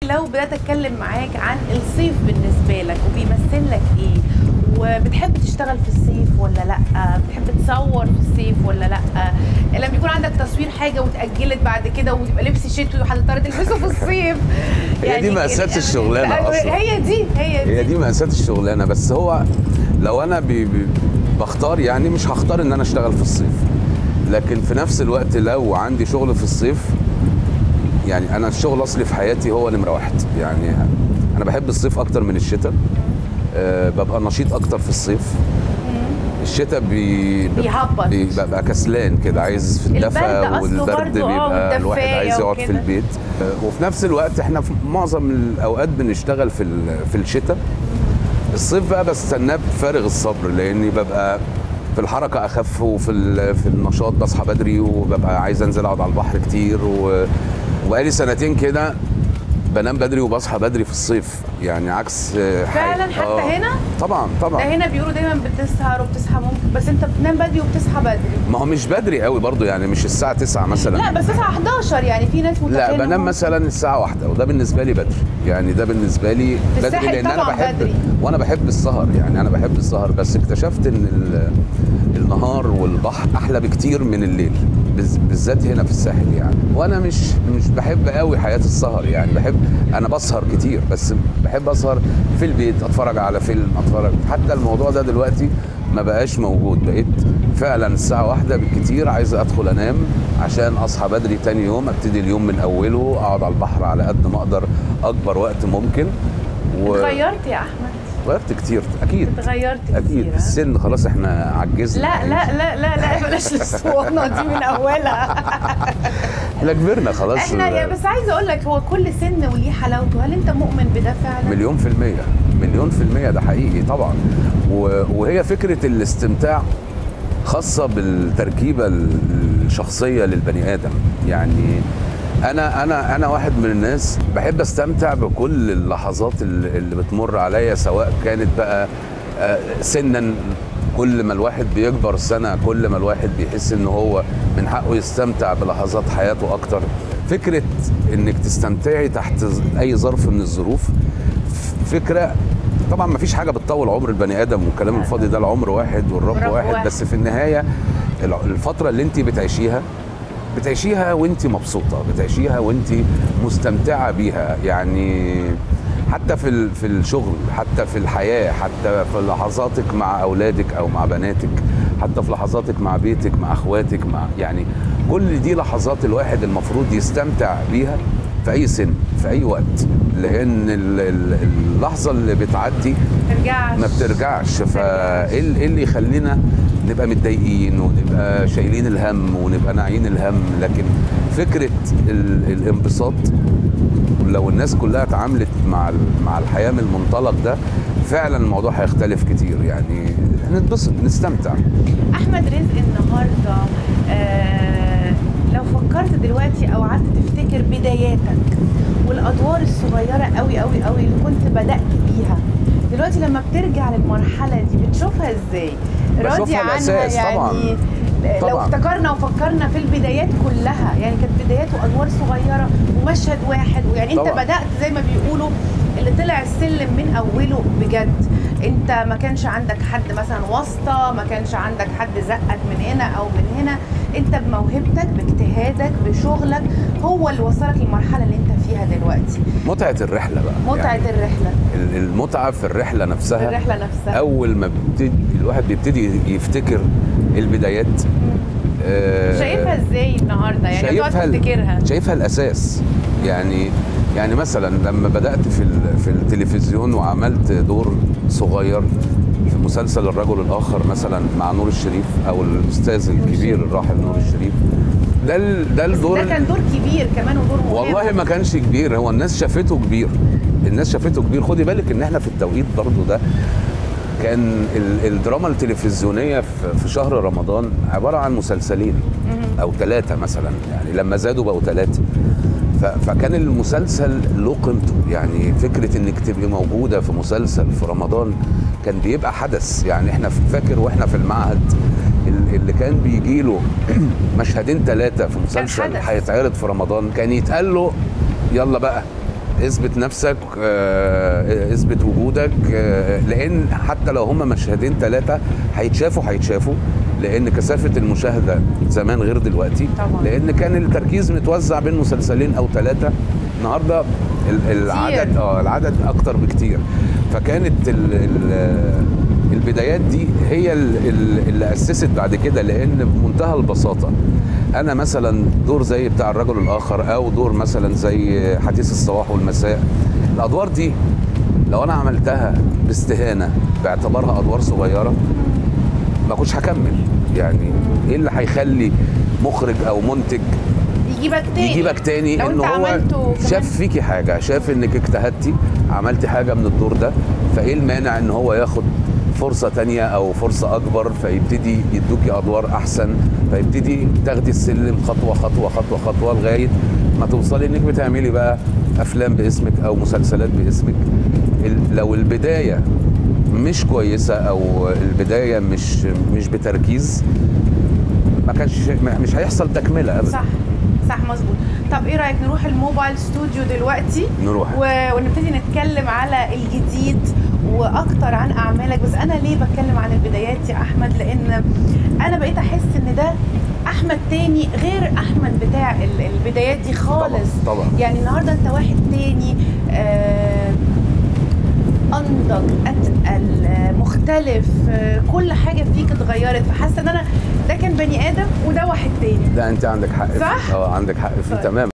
لو بدات اتكلم معاك عن الصيف بالنسبه لك وبيمثل لك ايه وبتحب تشتغل في الصيف ولا لا بتحب تصور في الصيف ولا لا لما بيكون عندك تصوير حاجه وتاجلت بعد كده وتبقى لبس شتوي وهتضطر تلبسه في الصيف هي دي مأساة الشغلانة أصلا. هي دي هي دي هي دي مأساة الشغلانة بس هو لو أنا بي بي بختار يعني مش هختار إن أنا أشتغل في الصيف لكن في نفس الوقت لو عندي شغل في الصيف يعني أنا الشغل أصلي في حياتي هو نمرة واحد يعني أنا بحب الصيف أكتر من الشتاء أه ببقى نشيط أكتر في الصيف الشتاء بي بيهبط. بي- ببقى كسلان كده عايز في الدفا البرد أصله والبرد برضه آه، بيبقى الواحد والدفاية عايز يقعد في وكده. البيت آه، وفي نفس الوقت احنا في معظم الاوقات بنشتغل في ال- في الشتاء الصيف بقى بستناه بفارغ الصبر لاني ببقى في الحركه اخف وفي ال- في النشاط بصحى بدري وببقى عايز انزل اقعد على البحر كتير و- وبقالي سنتين كده بنام بدري وبصحى بدري في الصيف يعني عكس آه، فعلا حاجة. حتى آه، هنا طبعا ده طبعا هنا بيقولوا دايما بتسهر وبتصحى ممكن بس انت بتنام بدري وبتصحى بدري ما هو مش بدري قوي برضو يعني مش الساعه 9 مثلا لا بس الساعه 11 يعني في ناس لا متخيلة بنام إنه- مثلا الساعة واحدة وده بالنسبة لي بدري يعني ده بالنسبة لي في بدري الساحل لأن أنا طبعاً بحب بدري. وأنا بحب السهر يعني أنا بحب السهر بس اكتشفت إن ال- النهار والبحر أحلى بكتير من الليل بز- بالذات هنا في الساحل يعني وأنا مش مش بحب قوي حياة السهر يعني بحب أنا بسهر كتير بس بحب أسهر في البيت أتفرج على فيلم أتفرج حتى الموضوع ده دلوقتي ما بقاش موجود بقيت فعلا الساعة واحدة بالكتير عايز أدخل أنام عشان أصحى بدري تاني يوم أبتدي اليوم من أوله أقعد على البحر على قد ما أقدر أكبر وقت ممكن اتغيرت يا احمد غيرت كتير أكيد اتغيرت كتير أكيد ها؟ السن خلاص إحنا عجزنا لا لا لا لا لا بلاش الاسطوانه دي من اولها إحنا كبرنا خلاص احنا يا بس عايزه اقول لك هو كل سن وليه حلاوته هل انت مؤمن بده فعلا مليون في المية مليون في المية ده حقيقي طبعا و- وهي فكرة الاستمتاع خاصة بالتركيبة الشخصية للبني آدم يعني أنا أنا أنا واحد من الناس بحب أستمتع بكل اللحظات اللي اللي بتمر عليا سواء كانت بقى آه، سنا كل ما الواحد بيكبر سنة كل ما الواحد بيحس إن هو من حقه يستمتع بلحظات حياته أكتر فكرة إنك تستمتعي تحت أي ظرف من الظروف فكره طبعا ما فيش حاجه بتطول عمر البني ادم والكلام الفاضي ده العمر واحد والرب الرب واحد, واحد. بس في النهايه الع- الفتره اللي انت بتعيشيها بتعيشيها وانت مبسوطه بتعيشيها وانت مستمتعه بيها يعني حتى في ال- في الشغل حتى في الحياه حتى في لحظاتك مع اولادك او مع بناتك حتى في لحظاتك مع بيتك مع اخواتك مع يعني كل دي لحظات الواحد المفروض يستمتع بيها في اي سن في اي وقت لان ال- ال- اللحظه اللي بتعدي ترجعش ما بترجعش فايه ال- إيه اللي يخلينا نبقى متضايقين ونبقى شايلين الهم ونبقى ناعيين الهم لكن فكره ال- الانبساط لو الناس كلها اتعاملت مع ال- مع الحياه من المنطلق ده فعلا الموضوع هيختلف كتير يعني نتبسط نستمتع احمد رزق النهارده آه لو فكرت دلوقتي او قعدت تفتكر بداياتك والادوار الصغيره قوي قوي قوي اللي كنت بدات بيها دلوقتي لما بترجع للمرحله دي بتشوفها ازاي راضي بشوفها عنها الأساس يعني طبعاً. لو طبعاً. افتكرنا وفكرنا في البدايات كلها يعني كانت بداياته ادوار صغيره ومشهد واحد ويعني انت طبعاً. بدات زي ما بيقولوا اللي طلع السلم من اوله بجد انت ما كانش عندك حد مثلا واسطه ما كانش عندك حد زقك من هنا او من هنا انت بموهبتك باجتهادك بشغلك هو اللي وصلك للمرحله اللي انت فيها دلوقتي متعه الرحله بقى متعه يعني الرحله ال- المتعه في الرحله نفسها الرحله نفسها اول ما بتبتدي الواحد بيبتدي يفتكر البدايات آه، شايفها ازاي النهارده يعني تقعد شايفها ال- تفتكرها شايفها الاساس يعني يعني مثلا لما بدات في ال- في التلفزيون وعملت دور صغير في مسلسل الرجل الاخر مثلا مع نور الشريف او الاستاذ الكبير الراحل نور الشريف ده ال- ده الدور ده كان دور كبير كمان ودور مهم والله ما كانش كبير هو الناس شافته كبير الناس شافته كبير خدي بالك ان احنا في التوقيت برضو ده كان ال- الدراما التلفزيونيه في- في شهر رمضان عباره عن مسلسلين او ثلاثه مثلا يعني لما زادوا بقوا ثلاثه ف- فكان المسلسل له قيمته يعني فكره انك تبقي موجوده في مسلسل في رمضان كان بيبقى حدث يعني احنا فاكر واحنا في المعهد ال- اللي كان بيجي له مشهدين ثلاثه في مسلسل حدث. هيتعرض في رمضان كان يتقال له يلا بقى اثبت نفسك آه، اثبت وجودك آه، لان حتى لو هم مشهدين ثلاثه هيتشافوا هيتشافوا لان كثافه المشاهده زمان غير دلوقتي طبعاً. لان كان التركيز متوزع بين مسلسلين او ثلاثه النهارده ال- العدد اه العدد اكتر بكتير فكانت ال ال البدايات دي هي ال- ال- اللي اسست بعد كده لان بمنتهى البساطه انا مثلا دور زي بتاع الرجل الاخر او دور مثلا زي حديث الصباح والمساء الادوار دي لو انا عملتها باستهانه باعتبارها ادوار صغيره ما كنتش هكمل يعني ايه اللي هيخلي مخرج او منتج يجيبك تاني يجيبك تاني لو ان انت هو عملته كمان- شاف فيكي حاجه شاف انك اجتهدتي عملتي حاجه من الدور ده فايه المانع ان هو ياخد فرصة تانية أو فرصة أكبر فيبتدي يدوكي أدوار أحسن فيبتدي تاخدي السلم خطوة خطوة خطوة خطوة لغاية ما توصلي إنك بتعملي بقى أفلام باسمك أو مسلسلات باسمك ال- لو البداية مش كويسة أو البداية مش مش بتركيز ما كانش مش هيحصل تكملة أبدا صح صح مظبوط طب ايه رايك نروح الموبايل ستوديو دلوقتي نروح و... ونبتدي نتكلم على الجديد واكتر عن اعمالك بس انا ليه بتكلم عن البدايات يا احمد لان انا بقيت احس ان ده احمد تاني غير احمد بتاع ال- البدايات دي خالص طبعا طبعا يعني النهارده انت واحد تاني آه انضج اتقل آه، مختلف آه، كل حاجه فيك اتغيرت فحاسه ان انا ده كان بني ادم وده واحد تاني لا انت عندك حق فيه. صح؟ اه عندك حق فيه طيب. تمام